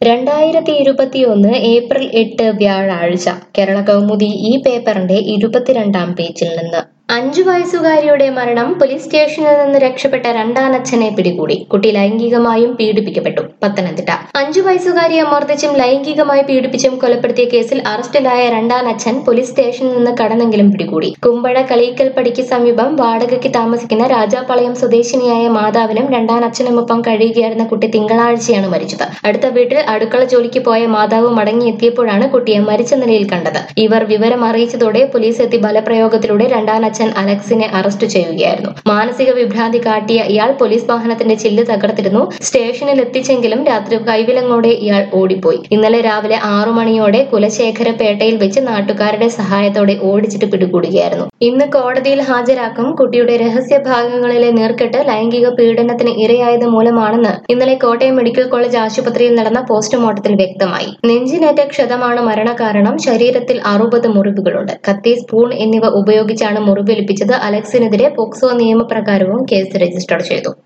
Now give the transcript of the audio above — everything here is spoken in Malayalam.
രണ്ടായിരത്തി ഇരുപത്തിയൊന്ന് ഏപ്രിൽ എട്ട് വ്യാഴാഴ്ച കേരള കൗമുദി ഈ പേപ്പറിന്റെ ഇരുപത്തിരണ്ടാം പേജിൽ നിന്ന് അഞ്ചു വയസ്സുകാരിയുടെ മരണം പോലീസ് സ്റ്റേഷനിൽ നിന്ന് രക്ഷപ്പെട്ട രണ്ടാനച്ഛനെ പിടികൂടി കുട്ടി ലൈംഗികമായും പീഡിപ്പിക്കപ്പെട്ടു പത്തനംതിട്ട അഞ്ചു വയസ്സുകാരിയെ മർദ്ദിച്ചും ലൈംഗികമായി പീഡിപ്പിച്ചും കൊലപ്പെടുത്തിയ കേസിൽ അറസ്റ്റിലായ രണ്ടാനച്ഛൻ പോലീസ് സ്റ്റേഷനിൽ നിന്ന് കടന്നെങ്കിലും പിടികൂടി കുമ്പഴ കളീക്കൽ പടിക്ക് സമീപം വാടകയ്ക്ക് താമസിക്കുന്ന രാജാപ്പാളയം സ്വദേശിനിയായ മാതാവിനും രണ്ടാനച്ഛനുമൊപ്പം കഴിയുകയായിരുന്ന കുട്ടി തിങ്കളാഴ്ചയാണ് മരിച്ചത് അടുത്ത വീട്ടിൽ അടുക്കള ജോലിക്ക് പോയ മാതാവ് മടങ്ങിയെത്തിയപ്പോഴാണ് കുട്ടിയെ മരിച്ച നിലയിൽ കണ്ടത് ഇവർ വിവരം അറിയിച്ചതോടെ പോലീസ് എത്തി ബലപ്രയോഗത്തിലൂടെ രണ്ടാനച്ഛൻ അലക്സിനെ അറസ്റ്റ് ചെയ്യുകയായിരുന്നു മാനസിക വിഭ്രാന്തി കാട്ടിയ ഇയാൾ പോലീസ് വാഹനത്തിന്റെ ചില്ല് തകർത്തിരുന്നു സ്റ്റേഷനിൽ എത്തിച്ചെങ്കിലും രാത്രി കൈവിലങ്ങോടെ ഇയാൾ ഓടിപ്പോയി ഇന്നലെ രാവിലെ ആറു മണിയോടെ കുലശേഖരപേട്ടയിൽ വെച്ച് നാട്ടുകാരുടെ സഹായത്തോടെ ഓടിച്ചിട്ട് പിടികൂടുകയായിരുന്നു ഇന്ന് കോടതിയിൽ ഹാജരാക്കും കുട്ടിയുടെ രഹസ്യ ഭാഗങ്ങളിലെ നീർക്കെട്ട് ലൈംഗിക പീഡനത്തിന് ഇരയായത് മൂലമാണെന്ന് ഇന്നലെ കോട്ടയം മെഡിക്കൽ കോളേജ് ആശുപത്രിയിൽ നടന്ന പോസ്റ്റ്മോർട്ടത്തിൽ വ്യക്തമായി നെഞ്ചിനേറ്റ ക്ഷതമാണ് മരണകാരണം ശരീരത്തിൽ അറുപത് മുറിവുകളുണ്ട് കത്തി സ്പൂൺ എന്നിവ ഉപയോഗിച്ചാണ് മുറിവേൽപ്പിച്ചത് അലക്സിനെതിരെ പോക്സോ നിയമപ്രകാരവും കേസ് രജിസ്റ്റർ ചെയ്തു